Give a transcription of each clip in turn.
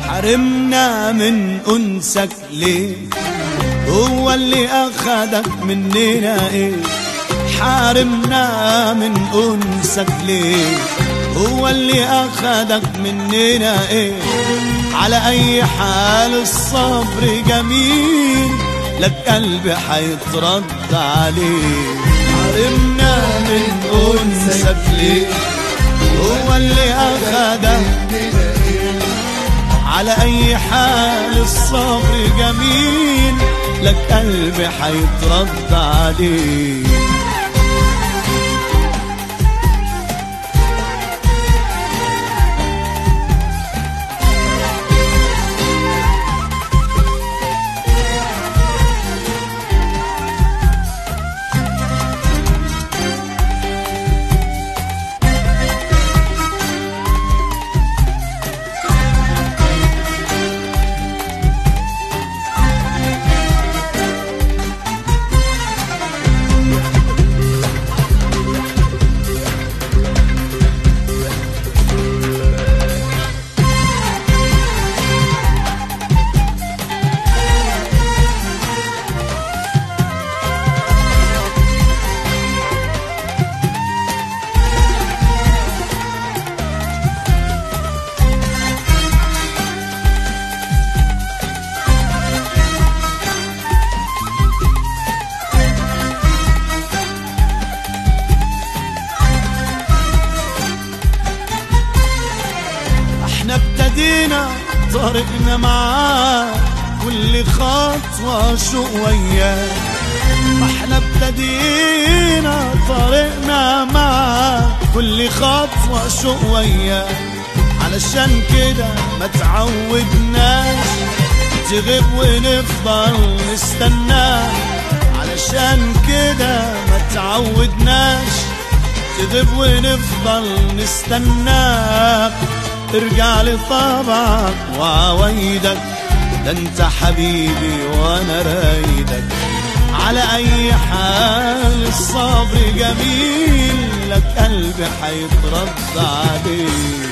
حرمنا من أنسك ليه هو اللي أخدك مننا إيه حارمنا من أنسك ليه هو اللي أخدك مننا إيه على أي حال الصبر جميل لك قلبي حيترد عليه حرمنا من أنسك ليه هو اللي أخدك على أي حال الصبر جميل لك قلبي حيترد عليه احنا ابتدينا طريقنا معاه كل خطوة شوق وياه احنا ابتدينا طريقنا معاه كل خطوة شوق وياه علشان كده ما تعودناش تغيب ونفضل نستناه علشان كده ما تعودناش تغيب ونفضل نستناك ارجع لطبعك وعوايدك ده انت حبيبي وانا رايدك على اي حال الصبر جميل لك قلبي حيترد عليه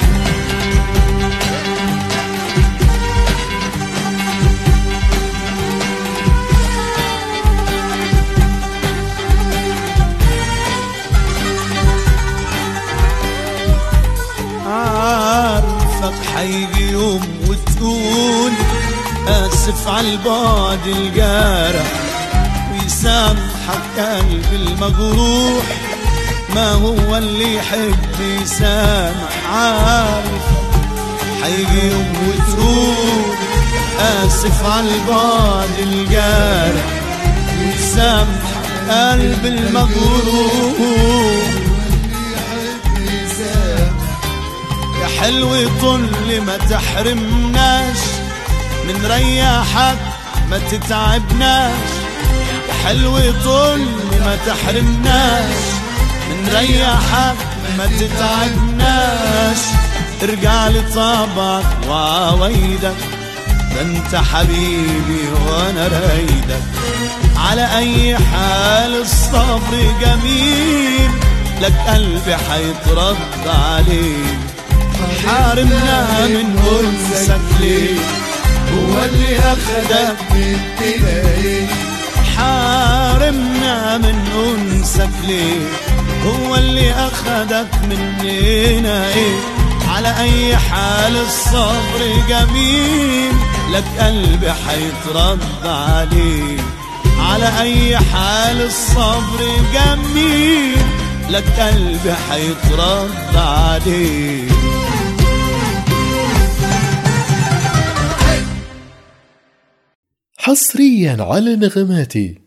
عارفك حيجي يوم وتقول آسف على البعد الجارح ويسامحك قلبي المجروح ما هو اللي يحب يسامح عارفك حيجي يوم وتقول آسف على البعد الجارح ويسامحك قلبي المجروح يا حلو طل ما تحرمناش من ريحك ما تتعبناش يا حلو طل ما تحرمناش من ريحك ما تتعبناش ارجع لطبعك وعوايدك ده انت حبيبي وانا رايدك على اي حال الصبر جميل لك قلبي حيترد عليه حارمنا من انسك ليه هو اللي اخدك بالتلاقي حارمنا من انسك ليه هو اللي اخدك مننا ايه على اي حال الصبر جميل لك قلبي حيترد عليه على اي حال الصبر جميل لك قلبي حيترد عليه حصريا على نغماتي